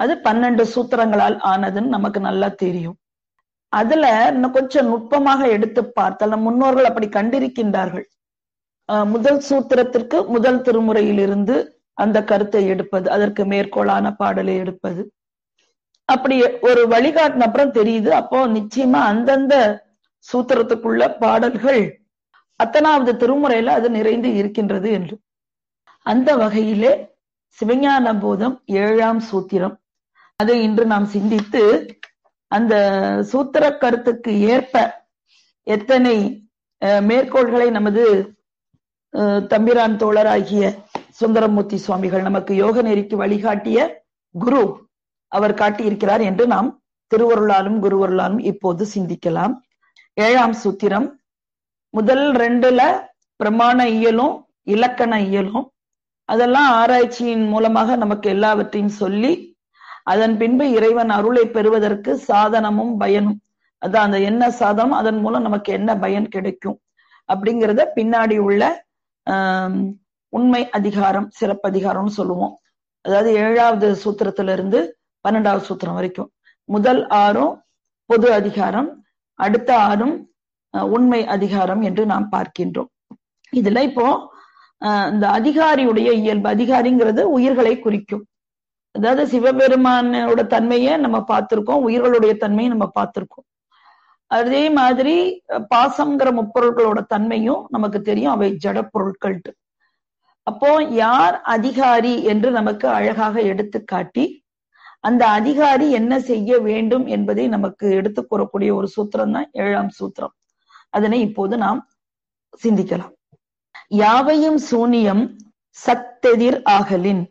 அது பன்னெண்டு சூத்திரங்களால் ஆனதுன்னு நமக்கு நல்லா தெரியும் அதுல இன்னும் கொஞ்சம் நுட்பமாக எடுத்து பார்த்தால் நம் முன்னோர்கள் அப்படி கண்டிருக்கின்றார்கள் அஹ் முதல் சூத்திரத்திற்கு முதல் திருமுறையிலிருந்து அந்த கருத்தை எடுப்பது அதற்கு மேற்கோளான பாடலை எடுப்பது அப்படி ஒரு வழிகாட்டின அப்புறம் தெரியுது அப்போ நிச்சயமா அந்தந்த சூத்திரத்துக்குள்ள பாடல்கள் அத்தனாவது திருமுறையில அது நிறைந்து இருக்கின்றது என்று அந்த வகையிலே சிவஞான போதம் ஏழாம் சூத்திரம் அதை இன்று நாம் சிந்தித்து அந்த சூத்திர கருத்துக்கு ஏற்ப எத்தனை அஹ், மேற்கோள்களை நமது அஹ், தம்பிரான் தோழராகிய சுந்தரமூர்த்தி சுவாமிகள் நமக்கு யோக நெறிக்கு வழிகாட்டிய குரு அவர் காட்டியிருக்கிறார் என்று நாம் திருவருளாலும் குருவருளாலும் இப்போது சிந்திக்கலாம் ஏழாம் சூத்திரம் முதல் ரெண்டுல பிரமாண இயலும் இலக்கண இயலும் அதெல்லாம் ஆராய்ச்சியின் மூலமாக நமக்கு எல்லாவற்றையும் சொல்லி அதன் பின்பு இறைவன் அருளை பெறுவதற்கு சாதனமும் பயனும் அதான் அந்த என்ன சாதனம் அதன் மூலம் நமக்கு என்ன பயன் கிடைக்கும் அப்படிங்கிறத பின்னாடி உள்ள ஆஹ் உண்மை அதிகாரம் சிறப்பதிகாரம்னு சொல்லுவோம் அதாவது ஏழாவது சூத்திரத்துல இருந்து பன்னெண்டாவது சூத்திரம் வரைக்கும் முதல் ஆறும் பொது அதிகாரம் அடுத்த ஆறும் அஹ், உண்மை அதிகாரம் என்று நாம் பார்க்கின்றோம் இதுல இப்போ அஹ், இந்த அதிகாரியுடைய இயல்பு அதிகாரிங்கிறது உயிர்களை குறிக்கும் அதாவது சிவபெருமானோட தன்மையை நம்ம பார்த்திருக்கோம் உயிர்களுடைய தன்மையை நம்ம பார்த்திருக்கோம் அதே மாதிரி அஹ், பாசம்ங்கிற முப்பொருட்களோட தன்மையும் நமக்கு தெரியும் அவை ஜட பொருட்கள்ட்டு அப்போ யார் அதிகாரி என்று நமக்கு அழகாக எடுத்து காட்டி அந்த அதிகாரி என்ன செய்ய வேண்டும் என்பதை நமக்கு எடுத்து கூறக்கூடிய ஒரு சூத்திரம் தான் ஏழாம் சூத்திரம் அதனை இப்போது நாம் சிந்திக்கலாம் யாவையும் சூனியம் சத்தெதிர் ஆகலின்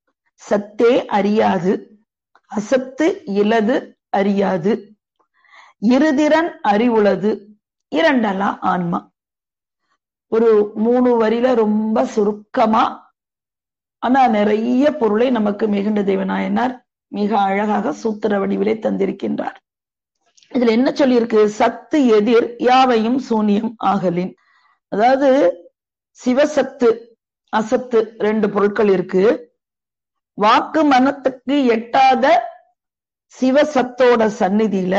சத்தே அறியாது அசத்து இலது அறியாது இருதிறன் அறிவுளது இரண்டலா ஆன்மா ஒரு மூணு வரியில ரொம்ப சுருக்கமா ஆனா நிறைய பொருளை நமக்கு மிகுந்த தேவநாயனார் மிக அழகாக சூத்திர வடிவிலே தந்திருக்கின்றார் இதுல என்ன சொல்லியிருக்கு சத்து எதிர் யாவையும் சூனியம் ஆகலின் அதாவது சிவசத்து அசத்து ரெண்டு பொருட்கள் இருக்கு வாக்கு மனத்துக்கு எட்டாத சிவசத்தோட சந்நிதியில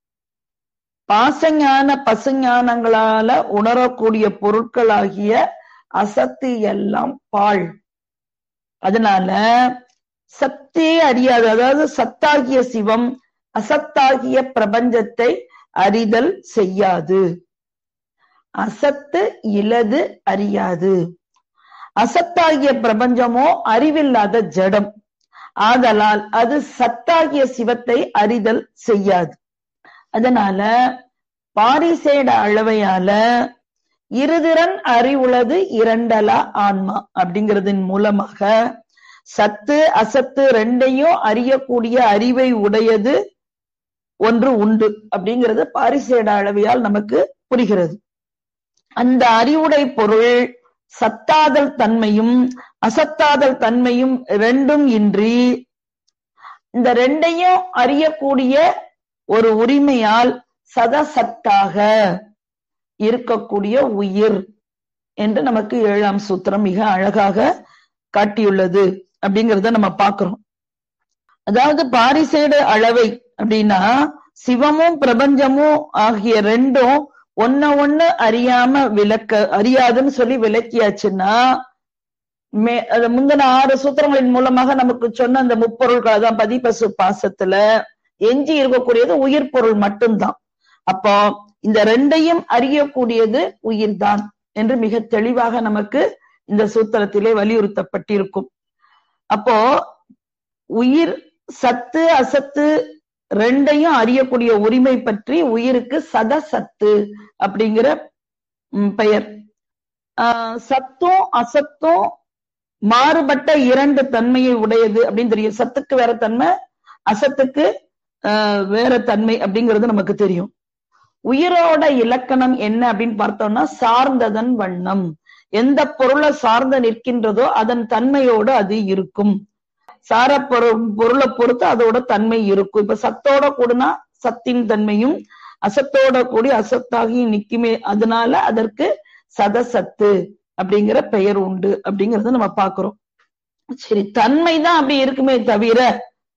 பாசஞான பசுஞானங்களால உணரக்கூடிய பொருட்களாகிய அசத்து எல்லாம் பாழ் அதனால சத்தே அறியாது அதாவது சத்தாகிய சிவம் அசத்தாகிய பிரபஞ்சத்தை அறிதல் செய்யாது அசத்து இலது அறியாது அசத்தாகிய பிரபஞ்சமோ அறிவில்லாத ஜடம் ஆதலால் அது சத்தாகிய சிவத்தை அறிதல் செய்யாது அதனால பாரிசேட அளவையால இருதிறன் அறிவுளது இரண்டலா ஆன்மா அப்படிங்கிறதன் மூலமாக சத்து அசத்து ரெண்டையும் அறியக்கூடிய அறிவை உடையது ஒன்று உண்டு அப்படிங்கிறது பாரிசேட அளவையால் நமக்கு புரிகிறது அந்த அறிவுடை பொருள் சத்தாதல் தன்மையும் அசத்தாதல் தன்மையும் ரெண்டும் இன்றி இந்த ரெண்டையும் அறியக்கூடிய ஒரு உரிமையால் சதசத்தாக இருக்கக்கூடிய உயிர் என்று நமக்கு ஏழாம் சூத்திரம் மிக அழகாக காட்டியுள்ளது அப்படிங்கிறத நம்ம பார்க்கிறோம் அதாவது பாரிசேடு அளவை அப்படின்னா சிவமும் பிரபஞ்சமும் ஆகிய ரெண்டும் ஒன்ன ஒண்ணு அறியாம விளக்க அறியாதுன்னு சொல்லி விளக்கியாச்சுன்னா மே அது முந்தின ஆறு சூத்திரங்களின் மூலமாக நமக்கு சொன்ன அந்த முப்பொருள்கள் அதான் பதிபசு பாசத்துல எஞ்சி இருக்கக்கூடியது உயிர் பொருள் மட்டும்தான் அப்போ இந்த ரெண்டையும் அறியக்கூடியது உயிர்தான் என்று மிக தெளிவாக நமக்கு இந்த சூத்திரத்திலே வலியுறுத்தப்பட்டிருக்கும் அப்போ உயிர் சத்து அசத்து ரெண்டையும் அறியக்கூடிய உரிமை பற்றி உயிருக்கு சதசத்து அப்படிங்கிற ம், பெயர் ஆஹ் சத்தும் அசத்தும் மாறுபட்ட இரண்டு தன்மையை உடையது அப்படின்னு தெரியும் சத்துக்கு வேற தன்மை அசத்துக்கு ஆஹ் வேற தன்மை அப்படிங்கிறது நமக்கு தெரியும் உயிரோட இலக்கணம் என்ன அப்படின்னு பார்த்தோம்னா சார்ந்ததன் வண்ணம் எந்த பொருளை சார்ந்து நிற்கின்றதோ அதன் தன்மையோடு அது இருக்கும் சார பொருள் பொருளை பொறுத்து அதோட தன்மை இருக்கும் இப்ப சத்தோட கூடனா சத்தின் தன்மையும் அசத்தோட கூடி அசத்தாகி நிக்குமே அதனால அதற்கு சதசத்து அப்படிங்கிற பெயர் உண்டு அப்படிங்கறத நம்ம பாக்குறோம் சரி தன்மைதான் அப்படி இருக்குமே தவிர